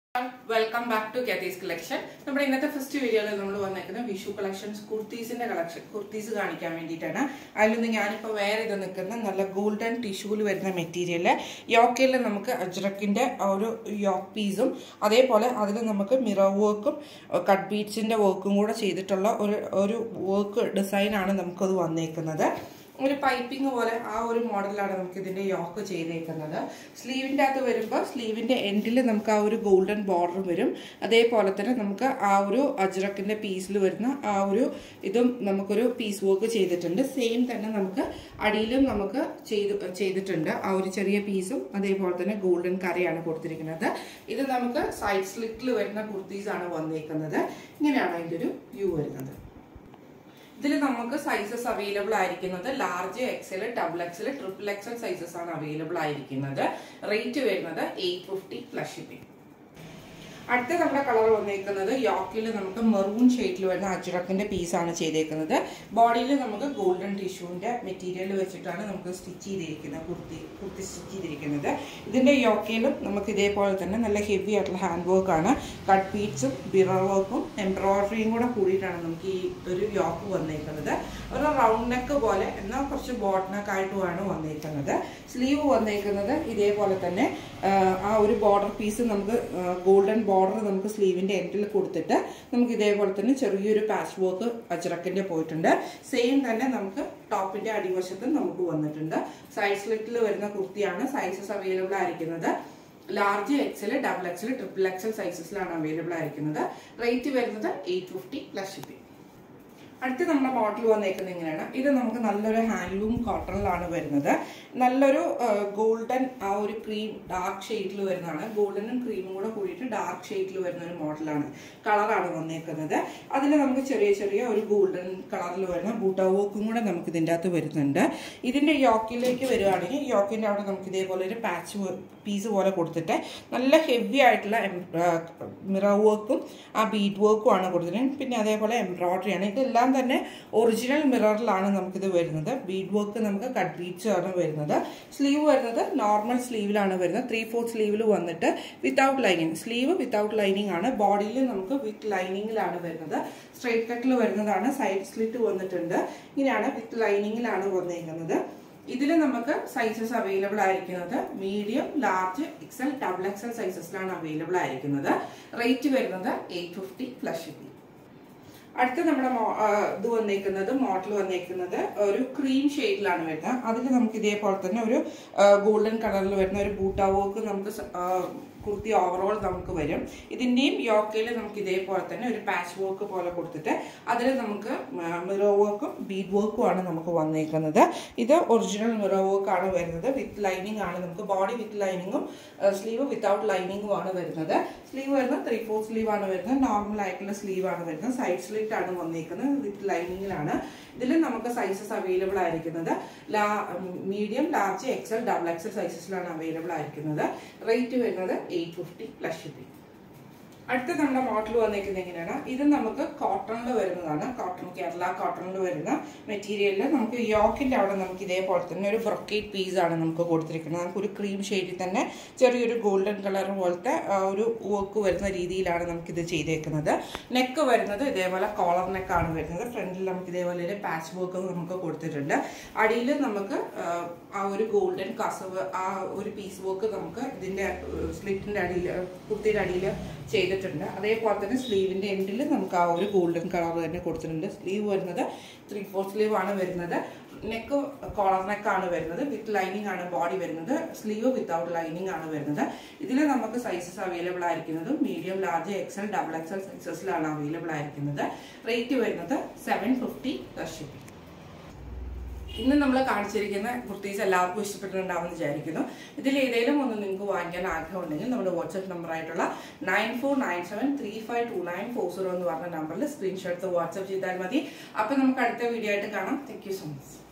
welcome back to കാത്തീസ് collection നമ്മുടെ ഇന്നത്തെ ഫസ്റ്റ് വീഡിയോയിൽ നമ്മൾ വന്നേക്കുന്നത് വിഷു കളക്ഷൻസ് കുർത്തീസിന്റെ കളക്ഷൻ കുർത്തീസ് കാണിക്കാൻ വേണ്ടിയിട്ടാണ് അതിലൊന്ന് ഞാനിപ്പോൾ വേറെ ഇത് നിൽക്കുന്ന നല്ല ഗോൾഡൻ ടിഷ്യൂവിൽ വരുന്ന മെറ്റീരിയല് യോക്കയിൽ നമുക്ക് അജ്രക്കിന്റെ ഒരു യോക്ക് പീസും അതേപോലെ അതിൽ നമുക്ക് മിറർ വർക്കും കട്ട് ബീഡ്സിന്റെ വർക്കും കൂടെ ചെയ്തിട്ടുള്ള ഒരു ഒരു വർക്ക് ഡിസൈനാണ് നമുക്കത് വന്നേക്കുന്നത് ഒരു പൈപ്പിംഗ് പോലെ ആ ഒരു മോഡലാണ് നമുക്ക് ഇതിന്റെ യോക്ക് ചെയ്തേക്കുന്നത് സ്ലീവിന്റെ അകത്ത് വരുമ്പോൾ സ്ലീവിന്റെ എൻഡിൽ നമുക്ക് ആ ഒരു ഗോൾഡൻ ബോർഡർ വരും അതേപോലെ തന്നെ നമുക്ക് ആ ഒരു അജ്രക്കിന്റെ പീസിൽ വരുന്ന ആ ഒരു ഇതും നമുക്കൊരു പീസ് വർക്ക് ചെയ്തിട്ടുണ്ട് സെയിം തന്നെ നമുക്ക് അടിയിലും നമുക്ക് ചെയ്ത് ചെയ്തിട്ടുണ്ട് ആ ഒരു ചെറിയ പീസും അതേപോലെ തന്നെ ഗോൾഡൻ കറിയാണ് കൊടുത്തിരിക്കുന്നത് ഇത് നമുക്ക് സൈഡ് സ്ലിറ്റിൽ വരുന്ന കുർത്തീസാണ് വന്നേക്കുന്നത് ഇങ്ങനെയാണ് അതിൻ്റെ ഒരു വ്യൂ വരുന്നത് ഇതിൽ നമുക്ക് സൈസസ് അവൈലബിൾ ആയിരിക്കുന്നത് large XL double XL triple XL sizes ആണ് അവൈലബിൾ ആയിരിക്കുന്നത് റേറ്റ് വരുന്നത് എയ്റ്റ് ഫിഫ്റ്റി പ്ലസ് ഷിപ്പിംഗ് അടുത്ത നമ്മുടെ കളർ വന്നേക്കുന്നത് യോക്കിൽ നമുക്ക് മെറൂൺ ഷെയ്ഡിൽ വരുന്ന അജ്രക്കിന്റെ പീസാണ് ചെയ്തേക്കുന്നത് ബോഡിയിൽ നമുക്ക് ഗോൾഡൻ ടിഷ്യൂവിന്റെ മെറ്റീരിയൽ വെച്ചിട്ടാണ് നമുക്ക് സ്റ്റിച്ച് ചെയ്തിരിക്കുന്നത് കുർത്തി കുർത്തി സ്റ്റിച്ച് ചെയ്തിരിക്കുന്നത് ഇതിന്റെ യോക്കയിലും നമുക്ക് ഇതേപോലെ തന്നെ നല്ല ഹെവി ആയിട്ടുള്ള ഹാൻഡ് വർക്കാണ് കട്ട് ബീഡ്സും ബിറർ വർക്കും എംബ്രോയിഡറിയും കൂടെ കൂടിയിട്ടാണ് നമുക്ക് ഈ ഒരു യോക്ക് വന്നേക്കുന്നത് ഒരു റൗണ്ട് നെക്ക് പോലെ എന്നാൽ കുറച്ച് ബോട്ട് നെക്ക് ആയിട്ടുമാണ് വന്നേക്കുന്നത് സ്ലീവ് വന്നേക്കുന്നത് ഇതേപോലെ തന്നെ ആ ഒരു ബോർഡർ പീസ് നമുക്ക് ഗോൾഡൻ ബോർഡർ നമുക്ക് സ്ലീവിന്റെ എൻഡിൽ കൊടുത്തിട്ട് നമുക്ക് ഇതേപോലെ തന്നെ ചെറിയൊരു പാച്ച് വർക്ക് അജ്രക്കിന്റെ പോയിട്ടുണ്ട് സെയിം തന്നെ നമുക്ക് ടോപ്പിന്റെ അടിവശത്തും നമുക്ക് വന്നിട്ടുണ്ട് സൈഡ് സ്ലിറ്റിൽ വരുന്ന കുർത്തിയാണ് സൈസസ് അവൈലബിൾ ആയിരിക്കുന്നത് large XL double XL triple XL സൈസസിലാണ് അവൈലബിൾ ആയിരിക്കുന്നത് റേറ്റ് വരുന്നത് എയ്റ്റ് ഫിഫ്റ്റി പ്ലസ് ഷിപ്പിംഗ് അടുത്ത് നമ്മുടെ മോഡൽ വന്നേക്കുന്നത് ഇങ്ങനെയാണ് ഇത് നമുക്ക് നല്ലൊരു ഹാൻഡ്ലൂം കോട്ടണിലാണ് വരുന്നത് നല്ലൊരു ഗോൾഡൻ ആ ഒരു ക്രീം ഡാർക്ക് ഷെയ്ഡിൽ വരുന്നതാണ് ഗോൾഡനും ക്രീമും കൂടെ കൂടിയിട്ട് ഡാർക്ക് ഷെയ്ഡിൽ വരുന്ന ഒരു മോഡലാണ് കളറാണ് വന്നേക്കുന്നത് അതിൽ നമുക്ക് ചെറിയ ചെറിയ ഒരു ഗോൾഡൻ കളറിൽ വരുന്ന ബൂട്ട വർക്കും കൂടെ നമുക്ക് ഇതിൻ്റെ അകത്ത് വരുന്നുണ്ട് ഇതിൻ്റെ യോക്കിലേക്ക് വരികയാണെങ്കിൽ യോക്കിൻ്റെ അവിടെ നമുക്ക് ഇതേപോലെ ഒരു പാച്ച് പീസ് പോലെ കൊടുത്തിട്ട് നല്ല ഹെവി ആയിട്ടുള്ള മിറർ വർക്കും ആ ബീഡ് വർക്കും ആണ് കൊടുത്തിട്ട് പിന്നെ അതേപോലെ എംബ്രോയിഡറി ആണ് ഇതെല്ലാം തന്നെ ഒറിജിനൽ മിററിലാണ് നമുക്കിത് വരുന്നത് ബീഡ് വർക്ക് നമുക്ക് കട്ട് ബീഡ്സ് ആണ് വരുന്നത് സ്ലീവ് വരുന്നത് നോർമൽ സ്ലീവിലാണ് വരുന്നത് ത്രീ ഫോർത്ത് സ്ലീവിൽ വന്നിട്ട് without lining sleeve without lining ആണ് ബോഡിയിൽ നമുക്ക് വിത്ത് ലൈനിങ്ങിലാണ് വരുന്നത് സ്ട്രൈറ്റ് കട്ടിൽ വരുന്നതാണ് സൈഡ് സ്ലിറ്റ് വന്നിട്ടുണ്ട് ഇങ്ങനെയാണ് വിത്ത് ലൈനിങ്ങിലാണ് വന്നേക്കുന്നത് ഇതിൽ നമുക്ക് സൈസസ് അവൈലബിൾ ആയിരിക്കുന്നത് medium large XL double XL സൈസസിലാണ് അവൈലബിൾ ആയിരിക്കുന്നത് റേറ്റ് വരുന്നത് എയ്റ്റ് ഫിഫ്റ്റി പ്ലസ് ഷിപ്പിംഗ് അടുത്ത നമ്മുടെ ഇത് വന്നേക്കുന്നത് മോഡൽ വന്നേക്കുന്നത് ഒരു ക്രീം ഷെയ്ഡിലാണ് വരുന്നത് അതിൽ നമുക്ക് ഇതേപോലെ തന്നെ ഒരു ഗോൾഡൻ കളറിൽ വരുന്ന ഒരു ബൂട്ട വർക്ക് നമുക്ക് കുർത്തി ഓവറോൾ നമുക്ക് വരും ഇതിൻ്റെയും യോക്കയിൽ നമുക്ക് ഇതേപോലെ തന്നെ ഒരു പാച്ച് വർക്ക് പോലെ കൊടുത്തിട്ട് അതിൽ നമുക്ക് മിറോ വർക്കും ബീഡ് വർക്കും ആണ് നമുക്ക് വന്നേക്കുന്നത് ഇത് ഒറിജിനൽ മിറോ വർക്ക് ആണ് വരുന്നത് വിത്ത് ലൈനിങ് ആണ് നമുക്ക് ബോഡി വിത്ത് ലൈനിങ്ങും സ്ലീവ് വിത്തൗട്ട് ലൈനിങ്ങും ആണ് വരുന്നത് സ്ലീവ് വരുന്നത് ത്രീ ഫോർ സ്ലീവ് ആണ് വരുന്നത് നോർമൽ ആയിട്ടുള്ള സ്ലീവ് ആണ് വരുന്നത് സൈഡ് സ്ലിറ്റ് ആണ് വന്നേക്കുന്നത് വിത്ത് ലൈനിങ്ങിലാണ് ഇതിൽ നമുക്ക് സൈസസ് അവൈലബിൾ ആയിരിക്കുന്നത് ലാ medium large XL double XL സൈസസിലാണ് അവൈലബിൾ ആയിരിക്കുന്നത് റേറ്റ് വരുന്നത് എയ്റ്റ് ഫിഫ്റ്റി പ്ലസ് ഷിപ്പിംഗ് അടുത്ത നമ്മുടെ മോഡൽ വന്നിരിക്കുന്നത് എങ്ങനെയാണ് ഇത് നമുക്ക് കോട്ടണിൽ വരുന്നതാണ് കോട്ടൺ കേരള കോട്ടണിൽ വരുന്ന മെറ്റീരിയലിൽ നമുക്ക് യോക്കിൻ്റെ അവിടെ നമുക്ക് ഇതേപോലെ തന്നെ ഒരു ബ്രൊക്കേറ്റ് പീസാണ് നമുക്ക് കൊടുത്തിരിക്കുന്നത് നമുക്ക് ഒരു ക്രീം ഷെയ്ഡിൽ തന്നെ ചെറിയൊരു ഗോൾഡൻ കളർ പോലത്തെ ഒരു വർക്ക് വരുന്ന രീതിയിലാണ് നമുക്കിത് ചെയ്തേക്കുന്നത് നെക്ക് വരുന്നത് ഇതേപോലെ കോളർ നെക്കാണ് വരുന്നത് ഫ്രണ്ടിൽ നമുക്ക് ഇതേപോലെ ഒരു പാച്ച് വർക്ക് നമുക്ക് കൊടുത്തിട്ടുണ്ട് അടിയിൽ നമുക്ക് ആ ഒരു ഗോൾഡൻ കസവ് ആ ഒരു പീസ് വർക്ക് നമുക്ക് ഇതിൻ്റെ സ്ലിറ്റിൻ്റെ അടിയിൽ കുർത്തിയുടെ അടിയിൽ ചെയ്തിട്ടുണ്ട് അതേപോലെ തന്നെ സ്ലീവിൻ്റെ എൻഡിൽ നമുക്ക് ആ ഒരു ഗോൾഡൻ കളർ തന്നെ കൊടുത്തിട്ടുണ്ട് സ്ലീവ് വരുന്നത് ത്രീ ഫോർ സ്ലീവ് ആണ് വരുന്നത് നെക്ക് കോളർ നെക്കാണ് വരുന്നത് വിത്ത് ലൈനിങ് ആണ് ബോഡി വരുന്നത് സ്ലീവ് വിത്തൗട്ട് ലൈനിങ് ആണ് വരുന്നത് ഇതിൽ നമുക്ക് സൈസസ് അവൈലബിൾ ആയിരിക്കുന്നത് medium large XL double XL സൈസസിലാണ് അവൈലബിൾ ആയിരിക്കുന്നത് റേറ്റ് വരുന്നത് സെവൻ ഫിഫ്റ്റി പ്ലസ് ഷിപ്പിംഗ് ഇന്ന് നമ്മൾ കാണിച്ചിരിക്കുന്ന കുർത്തീസ് എല്ലാവർക്കും ഇഷ്ടപ്പെട്ടിട്ടുണ്ടാവുമെന്ന് വിചാരിക്കുന്നു ഇതിൽ ഏതെങ്കിലും ഒന്ന് നിങ്ങൾക്ക് വാങ്ങിക്കാൻ ആഗ്രഹം ഉണ്ടെങ്കിൽ നമ്മുടെ വാട്സപ്പ് നമ്പർ ആയിട്ടുള്ള nine four nine seven three five two nine four zero എന്ന് പറഞ്ഞ നമ്പറിൽ സ്ക്രീൻഷോട്ട് വാട്സപ്പ് ചെയ്താൽ മതി അപ്പം നമുക്ക് അടുത്ത വീഡിയോ ആയിട്ട് കാണാം താങ്ക് യു സോ മച്ച്